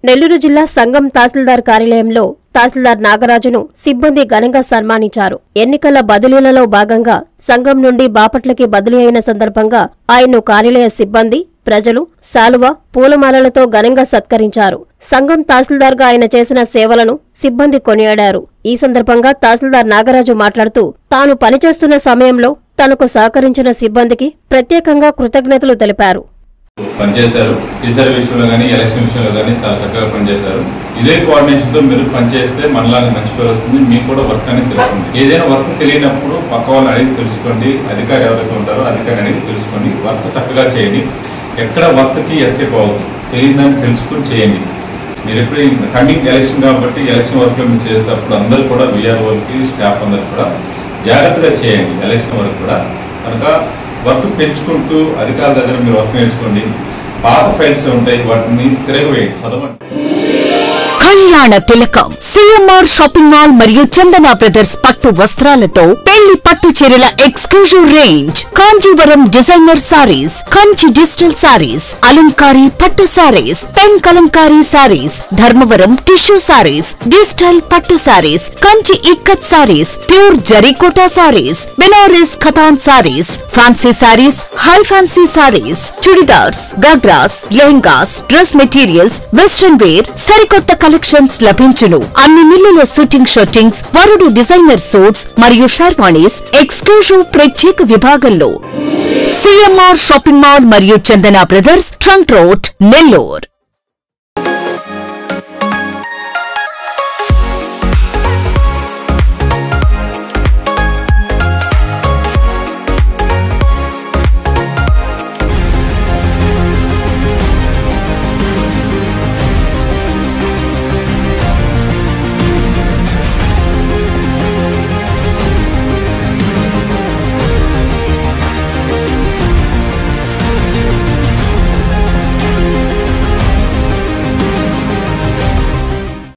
నెల్లూరు జిల్లా సంఘం తహసీల్దార్ కార్యాలయంలో తహసీల్దార్ నాగరాజును సిబ్బంది ఘనంగా సన్మానించారు ఎన్నికల బదిలీలలో భాగంగా సంఘం నుండి బాపట్లకి బదిలీ అయిన సందర్భంగా ఆయన్ను కార్యాలయ సిబ్బంది ప్రజలు శాలువ పూలమాలలతో ఘనంగా సత్కరించారు సంఘం తహసీల్దార్గా ఆయన చేసిన సేవలను సిబ్బంది కొనియాడారు ఈ సందర్భంగా తహసీల్దార్ నాగరాజు మాట్లాడుతూ తాను పనిచేస్తున్న సమయంలో తనకు సహకరించిన సిబ్బందికి ప్రత్యేకంగా కృతజ్ఞతలు తెలిపారు పనిచేశారు టీచర్ విషయంలో కానీ ఎలక్షన్ విషయంలో కానీ చాలా చక్కగా పనిచేశారు ఇదే కోఆర్డినేషన్ తో మీరు పనిచేస్తే మనలాగా మంచి పేరు వస్తుంది మీకు కూడా వర్క్ అనేది తెలుస్తుంది ఏదైనా వర్క్ తెలియనప్పుడు పక్క వాళ్ళని అడిగి తెలుసుకోండి అధికారి ఎవరైతే ఉంటారో అధికారి అడిగి తెలుసుకోండి వర్క్ చక్కగా చేయండి ఎక్కడ వర్క్ కి ఎస్కేప్ అవ్వద్దు తెలియదని తెలుసుకుని చేయండి మీరు ఎప్పుడు కమింగ్ ఎలక్షన్ కాబట్టి ఎలక్షన్ వర్క్ లో మీరు చేసేటప్పుడు అందరూ కూడా విఆర్ఓకి స్టాఫ్ అందరు కూడా జాగ్రత్తగా చేయండి ఎలక్షన్ వర్క్ కూడా కనుక వర్క్ పెంచుకుంటూ అధికారుల దగ్గర మీరు వర్క్ నేర్చుకోండి పాత ఫైల్స్ ఉంటాయి వాటిని తిరగవేయండి చదవండి కళ్యాణ తిలకం సిఎంఆర్ షాపింగ్ మాల్ మరియు చందన బ్రదర్స్ పట్టు వస్త్రాలతో పెళ్లి పట్టు చీరల exclusive range Kanjeevaram designer saris Kanchi digital saris అలంకారీ pattu saris pen Kalamkari saris Dharmavaram tissue saris digital pattu saris Kanchi ikkat saris pure జరీకోటా సారీస్ బెనారస్ ఖతాన్ saris fancy saris high fancy saris churidars ghagras lehengas dress materials western wear సరికొత్త కలెక్షన్స్ లభించును అన్ని మిల్లుల షూటింగ్ షూటింగ్స్ వరుడు డిజైనర్ సూట్స్ మరియు షర్వాణీస్ ఎక్స్క్లూజివ్ ప్రత్యేక విభాగంలో సిఎంఆర్ షాపింగ్ మాల్ మరియు Chandana brothers trunk road Nellore